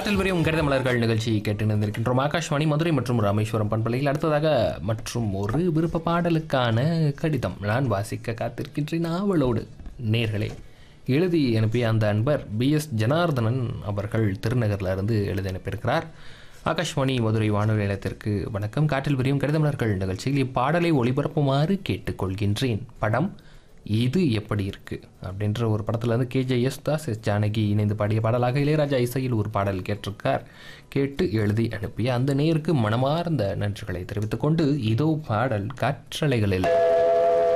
காற்றில் வரையும் கடித மலர்கள் நிகழ்ச்சி கேட்டு நின்றிருக்கின்றோம் ஆகாஷ்வாணி மதுரை மற்றும் ராமேஸ்வரம் பண்பலையில் அடுத்ததாக மற்றும் ஒரு விருப்ப பாடலுக்கான கடிதம் நான் வாசிக்க காத்திருக்கின்றேன் ஆவலோடு நேர்களே எழுதி அனுப்பிய அந்த அன்பர் பி எஸ் ஜனார்தனன் அவர்கள் திருநகர்ல இருந்து எழுதி அனுப்பியிருக்கிறார் ஆகாஷ்வாணி மதுரை வானொலி நிலையத்திற்கு வணக்கம் காற்றில் விரியும் கடிதமலர்கள் நிகழ்ச்சியில் இப்பாடலை ஒளிபரப்புமாறு கேட்டுக்கொள்கின்றேன் படம் இது எப்படி இருக்கு அப்படின்ற ஒரு படத்துல இருந்து KJ Yesudas S Janaki இணைந்து பாடிய பாடலாக இளையராஜா இசையில் ஒரு பாடல் கேட்டிருக்கார் கேட்டு எழுதி அனுப்பிய அந்த நேருக்கு மனமார்ந்த நன்றிகளை தெரிவித்துக் கொண்டு இதோ பாடல் காற்றலைகளில்